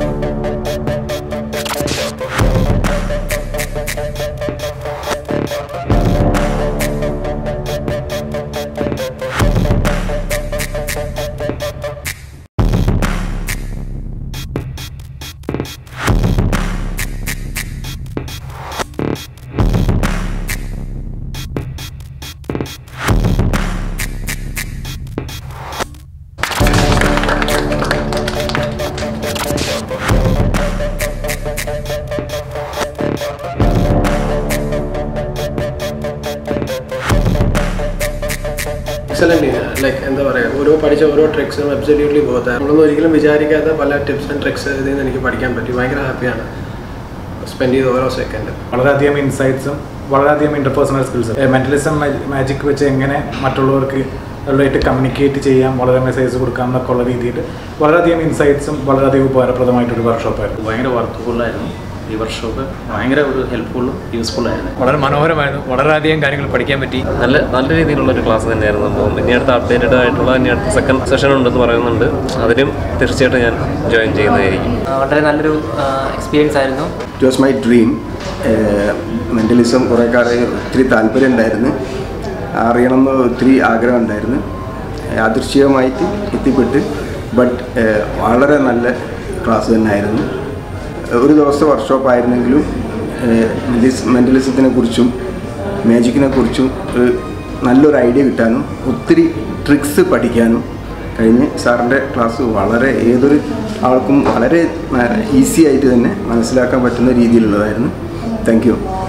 excellent like എന്താ പറയുക ഓരോ പഠിച്ച ഓരോ ട്രിക്സും അബ്സല്യൂട്ട്ലി ബോത്ത് നമ്മളൊന്നും ഒരിക്കലും വിചാരിക്കാത്ത പല ടിപ്സ് ആൻഡ് ട്രിക്സ് ഇതിൽ നിന്ന് എനിക്ക് പഠിക്കാൻ പറ്റി ഭയങ്കര ഹാപ്പിയാണ് സ്പെൻഡ് ചെയ്ത ഓരോ സെക്കൻഡ് വളരെയധികം ഇൻസൈറ്റ്സും വളരെയധികം ഇന്റർപേഴ്സണൽ സ്കിൽസും മെന്റലിസം മാജിക് വെച്ച് എങ്ങനെ മറ്റുള്ളവർക്ക് ഉള്ളതായിട്ട് കമ്മ്യൂണിക്കേറ്റ് ചെയ്യാം വളരെ മെസ്സേജ് കൊടുക്കാം എന്നൊക്കെ ഉള്ള രീതിയിൽ വളരെയധികം ഇൻസൈറ്റ്സും വളരെയധികം ഉപകാരപ്രദമായിട്ടൊരു വർക്ക്ഷോപ്പായിരുന്നു ഭയങ്കര വർക്ക്ഫുള്ളായിരുന്നു ഈ വർക്ക്ഷോപ്പ് ഭയങ്കര ഒരു ഹെൽപ്ഫുള്ളും യൂസ്ഫുള്ളായിരുന്നു വളരെ മനോഹരമായിരുന്നു വളരെയധികം കാര്യങ്ങൾ പഠിക്കാൻ പറ്റി നല്ല നല്ല രീതിയിലുള്ള ഒരു ക്ലാസ് തന്നെയായിരുന്നു സംഭവം ഇനി അടുത്ത അപ്ഡേറ്റഡ് ആയിട്ടുള്ള ഇനി അടുത്ത സെക്കൻഡ് സെഷൻ ഉണ്ടെന്ന് പറയുന്നുണ്ട് അതിലും തീർച്ചയായിട്ടും ഞാൻ ജോയിൻ ചെയ്യുന്നതായിരിക്കും വളരെ നല്ലൊരു എക്സ്പീരിയൻസ് ആയിരുന്നു it was my dream mentalism കുറേ കാലം ഒത്തിരി താല്പര്യം ഉണ്ടായിരുന്നു അറിയണമെന്ന് ഒത്തിരി ആഗ്രഹം ഉണ്ടായിരുന്നു യാദൃശ്ചികമായിട്ട് എത്തിപ്പെട്ട് ബട്ട് വളരെ നല്ല ക്ലാസ് തന്നെയായിരുന്നു ഒരു ദിവസത്തെ വർക്ക്ഷോപ്പ് ആയിരുന്നെങ്കിലും മെൻ്റലിസത്തിനെ കുറിച്ചും മാജിക്കിനെ കുറിച്ചും ഒരു നല്ലൊരു ഐഡിയ കിട്ടാനും ഒത്തിരി ട്രിക്സ് പഠിക്കാനും കഴിഞ്ഞ് സാറിൻ്റെ ക്ലാസ് വളരെ ഏതൊരു ആൾക്കും വളരെ ഈസി ആയിട്ട് തന്നെ മനസ്സിലാക്കാൻ പറ്റുന്ന രീതിയിലുള്ളതായിരുന്നു താങ്ക് യു